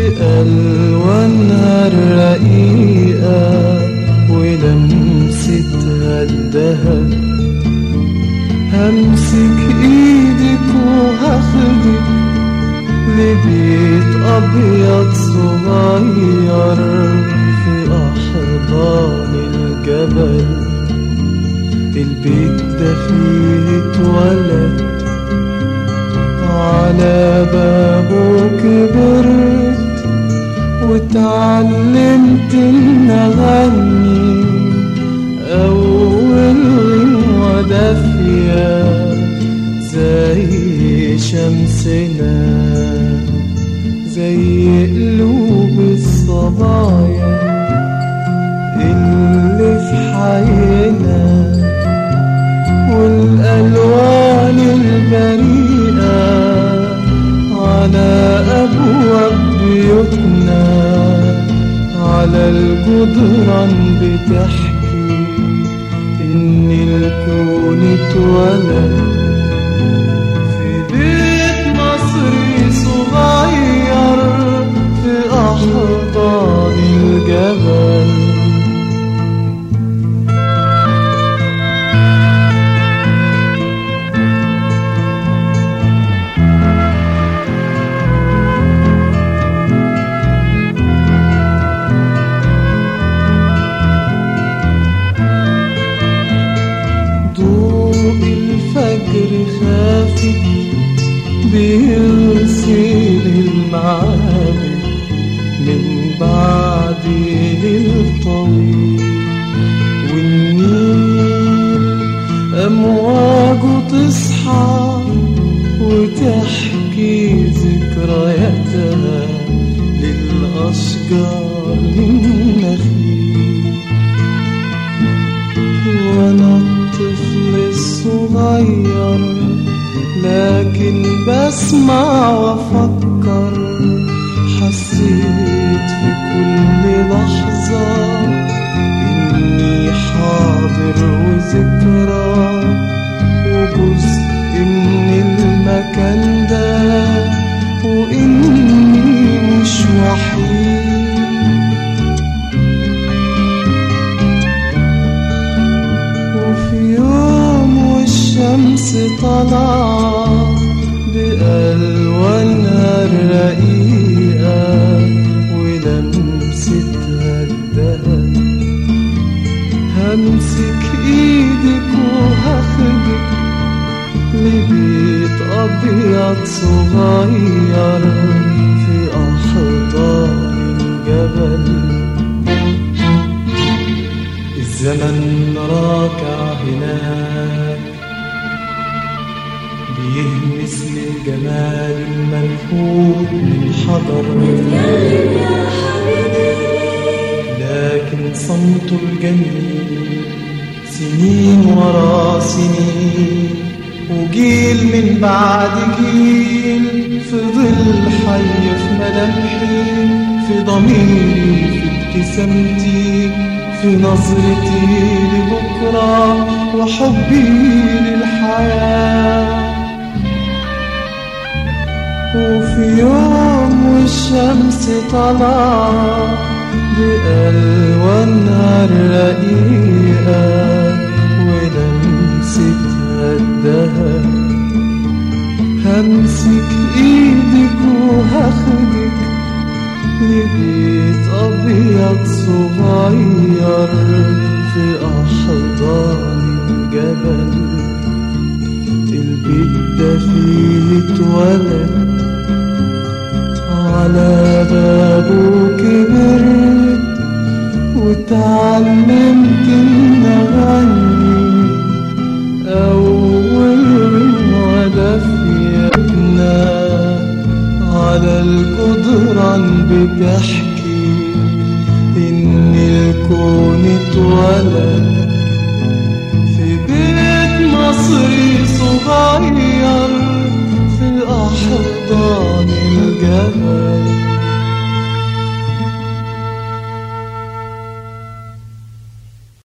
بألوانها الرقيقة ولمستها الدهب همسك ايدك وهاخدك لبيت أبيض صغير في أحضان الجبل البيت ده فيه اتولد على بابه كبرت واتعلمت ان اغني اول ودافية زي شمسنا زي قلوب الصبايا اللي في حينا والألوان البريئة على أبواب بيوتنا على الجدران بتحكي إن الكون اتولد في بيت مصري صغير في أحضان الجبل ضوء الفجر خافت بيرسل المعابد من بعد ليل طويل والنيل أمواجه تصحى وتحكي ذكرياتها للأشجار النخيل وانا الطفل الصغير لكن بسمع وافكر حسيت في كل لحظة اني حاضر وذكرى وجزء من المكان ده واني مش وحيد وفي يوم والشمس طلع بألوانها الرقيقة ولمستها الدهب همسك ايدك وهاخدك لبيت أبيض صغير في أحضان الجبل الزمن راكع هناك بيهمس للجمال المنحوت من حضر لكن صمته الجميل سنين ورا سنين وجيل من بعد جيل في ظل حي في ملامحي في ضميري في ابتسامتي في نظرتي لبكرة وحبي للحياة وفي يوم والشمس طلع بألوانها الرقيقة ولمستها الدهب همسك ايدك وهاخدك لبيت أبيض صغير في أحضان الجبل البيت ده فيه اتولد على بابه كبرت واتعلمت إن أغني أول هدف يبنى على الجدران بتحكي إن الكون اتولد في بيت مصري صغير